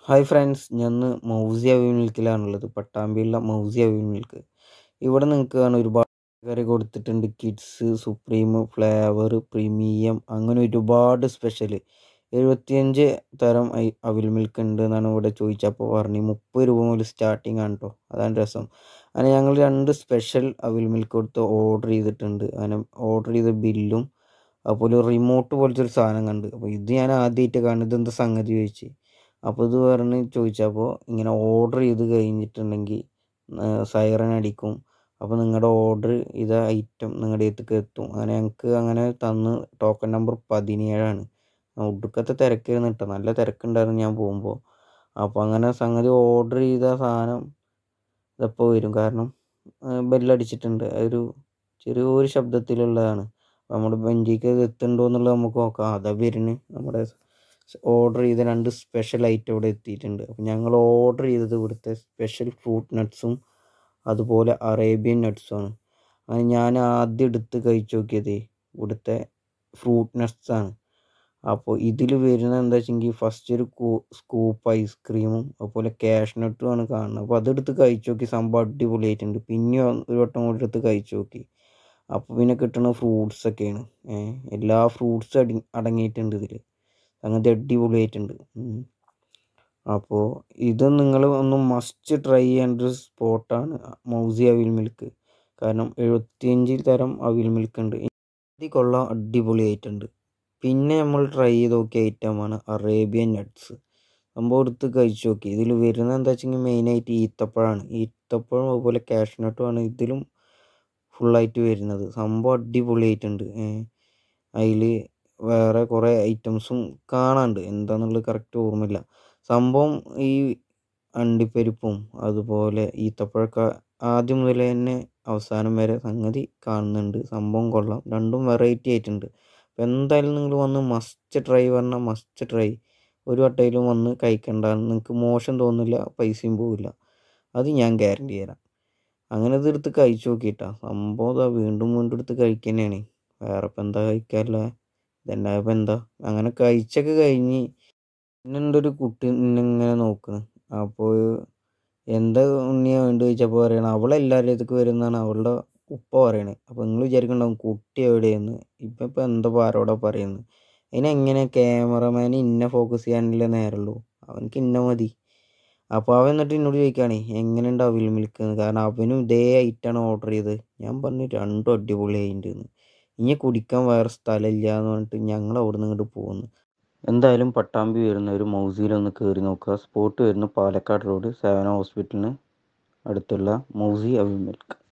hi friends ഞാൻ ഇന്ന് മൗസി അവിൽ മിൽക്കിലാണുള്ളത് പട്ടാമ്പിയുള്ള മൗസി അവിൽ മിൽക്ക് ഇവിടെ നിങ്ങൾക്ക് കാണാൻ ഒരുപാട് കറി കൊടുത്തിട്ടുണ്ട് കിഡ്സ് സുപ്രീം ഫ്ലേവർ പ്രീമിയം അങ്ങനെ ഒരുപാട് സ്പെഷ്യൽ എഴുപത്തിയഞ്ച് തരം ഐ അവിൽ മിൽക്ക് ഉണ്ട് എന്നാണ് ഇവിടെ ചോദിച്ചപ്പോൾ പറഞ്ഞു മുപ്പത് രൂപ മുതൽ സ്റ്റാർട്ടിങ് ആണ് കേട്ടോ അതാണ് രസം അങ്ങനെ ഞങ്ങൾ രണ്ട് സ്പെഷ്യൽ അവിൽ മിൽക്ക് കൊടുത്ത് ഓർഡർ ചെയ്തിട്ടുണ്ട് അങ്ങനെ ഓർഡർ ചെയ്ത ബില്ലും അതുപോലെ റിമോട്ട് പോലത്തെ ഒരു സാധനം കണ്ട് അപ്പോൾ ഇത് ഞാൻ ആദ്യമായിട്ട് കാണുന്നത് എന്താ സംഗതി ചോദിച്ച് അപ്പോൾ ഇത് പറഞ്ഞ് ചോദിച്ചപ്പോൾ ഇങ്ങനെ ഓർഡർ ചെയ്ത് കഴിഞ്ഞിട്ടുണ്ടെങ്കിൽ സൈറൻ അടിക്കും അപ്പോൾ നിങ്ങളുടെ ഓർഡർ ഇത് ഐറ്റം നിങ്ങളുടെ അടുത്തേക്ക് എത്തും അങ്ങനെ ഞങ്ങൾക്ക് അങ്ങനെ തന്ന് ടോക്കൺ നമ്പർ പതിനേഴാണ് ഒടുക്കത്തെ തിരക്കായിരുന്നു കേട്ടോ നല്ല തിരക്കുണ്ടായിരുന്നു ഞാൻ പോകുമ്പോൾ അപ്പോൾ അങ്ങനെ സംഗതി ഓർഡർ ചെയ്ത സാധനം ഇതെപ്പോൾ വരും കാരണം ബെല്ലടിച്ചിട്ടുണ്ട് ഒരു ചെറിയൊരു ശബ്ദത്തിലുള്ളതാണ് നമ്മുടെ ബെഞ്ചിക്ക് ഇത് എത്തുന്നുണ്ടോ എന്നുള്ളത് നമുക്ക് നോക്കാം അതാ വരുന്നത് നമ്മുടെ ഓർഡർ ചെയ്ത രണ്ട് സ്പെഷ്യൽ ഐറ്റം ഇവിടെ എത്തിയിട്ടുണ്ട് അപ്പോൾ ഞങ്ങൾ ഓർഡർ ചെയ്തത് ഇവിടുത്തെ സ്പെഷ്യൽ ഫ്രൂട്ട് നട്ട്സും അതുപോലെ അറേബ്യൻ നട്ട്സുമാണ് അങ്ങനെ ഞാൻ ആദ്യം എടുത്ത് കഴിച്ചു നോക്കിയത് ഇവിടുത്തെ ഫ്രൂട്ട് നട്ട്സാണ് അപ്പോൾ ഇതിൽ വരുന്നത് എന്താ വെച്ചെങ്കിൽ ഫസ്റ്റ് ഒരു സ്കൂപ്പ് ഐസ്ക്രീമും അതുപോലെ ക്യാഷ് നട്ടും ആണ് കാണുന്നത് അപ്പോൾ അതെടുത്ത് കഴിച്ചു നോക്കി സംഭവം അടിപൊളിയായിട്ടുണ്ട് പിന്നെ ഒരു വട്ടം കൂടി എടുത്ത് കഴിച്ചു നോക്കി അപ്പോൾ പിന്നെ കിട്ടുന്ന ഫ്രൂട്ട്സ് ഒക്കെയാണ് എല്ലാ ഫ്രൂട്ട്സും അടി അടങ്ങിയിട്ടുണ്ട് ഇതിൽ അങ്ങനത്തെ അടിപൊളിയായിട്ടുണ്ട് അപ്പോൾ ഇത് നിങ്ങൾ ഒന്ന് മസ്റ്റ് ട്രൈ ചെയ്യേണ്ട ഒരു സ്പോട്ടാണ് മൗസി അവിൽ മിൽക്ക് കാരണം എഴുപത്തിയഞ്ച് തരം അവിൽ മിൽക്ക് ഉണ്ട് ഇത് കൊള്ളാം അടിപൊളിയായിട്ടുണ്ട് പിന്നെ നമ്മൾ ട്രൈ ചെയ്ത് നോക്കിയ ഐറ്റമാണ് അറേബ്യൻ നട്ട്സ് സംഭവം എടുത്ത് കഴിച്ചു നോക്കി ഇതിൽ വരുന്നത് എന്താ വെച്ചെങ്കിൽ മെയിനായിട്ട് ഈത്തപ്പഴമാണ് ഈത്തപ്പഴം അതുപോലെ ക്യാഷ് നട്ടുമാണ് ഇതിലും ഫുള്ളായിട്ട് വരുന്നത് സംഭവം അടിപൊളിയായിട്ടുണ്ട് അതിൽ വേറെ കുറേ ഐറ്റംസും കാണാനുണ്ട് എന്താണെന്നുള്ളത് കറക്റ്റ് ഓർമ്മയില്ല സംഭവം ഈ അണ്ടിപ്പരിപ്പും അതുപോലെ ഈത്തപ്പഴമൊക്കെ ആദ്യം മുതൽ തന്നെ അവസാനം വരെ സംഗതി കാണുന്നുണ്ട് സംഭവം കൊള്ളാം രണ്ടും വെറൈറ്റി ആയിട്ടുണ്ട് അപ്പോൾ എന്തായാലും നിങ്ങൾ വന്ന് മസ്റ്റ് ട്രൈ പറഞ്ഞാൽ മസ്റ്റ് ട്രൈ ഒരു വട്ടയിലും വന്ന് കഴിക്കണ്ട നിങ്ങൾക്ക് മോശം തോന്നില്ല പൈസയും പോവില്ല അത് ഞാൻ ഗ്യാരണ്ടി തരാം അങ്ങനെ ഇതെടുത്ത് കഴിച്ചു നോക്കിയിട്ടാ സംഭവം ഇതാ വീണ്ടും വീണ്ടും എടുത്ത് കഴിക്കുന്നതാണ് വേറെ ഇപ്പം എന്താ കഴിക്കാറില്ല ഇതെന്നാ ഇപ്പം എന്താ അങ്ങനെ കഴിച്ചൊക്കെ കഴിഞ്ഞ് പിന്നെ ഒരു കുട്ടി ഇങ്ങനെ നോക്കുന്നു അപ്പോൾ എന്താ ഉണ്ണിയാ വേണ്ടി ചോദിച്ചപ്പോൾ പറയണം അവളെല്ലാവരുടെ അടുത്തേക്ക് വരുന്നതാണ് അവളുടെ ഉപ്പ പറയണത് അപ്പോൾ നിങ്ങൾ വിചാരിക്കണ്ടാവും കുട്ടി എവിടെയെന്ന് ഇപ്പം ഇപ്പം എന്താ ആരോടാ പറയുന്നത് അതിനെങ്ങനെ ക്യാമറമാൻ ഇന്ന ഫോക്കസ് ചെയ്യാനല്ലേ നേരമുള്ളൂ അവനക്ക് ഇന്ന മതി അപ്പോൾ അവൻ എന്നിട്ട് എന്നോട് ചോദിക്കുകയാണേ എങ്ങനെയുണ്ട് അവിൽ മിൽക്ക് എന്ന് കാരണം അവനും ഇതേ ഐറ്റാണ് ഓർഡർ ചെയ്തത് ഞാൻ പറഞ്ഞു രണ്ടും അടിപൊളിയായിട്ടുണ്ടെന്ന് ഇനി കുടിക്കാൻ വേറെ സ്ഥലമില്ല എന്ന് പറഞ്ഞിട്ട് ഞങ്ങൾ അവിടെ നിന്ന് ഇങ്ങോട്ട് പോകുന്നു എന്തായാലും പട്ടാമ്പി വരുന്ന ഒരു മൗസിയിലൊന്ന് കയറി നോക്കുക സ്പോട്ട് വരുന്ന പാലക്കാട് റോഡ് സേവന ഹോസ്പിറ്റലിന് അടുത്തുള്ള മൗസി അവിൽ മിൽക്ക്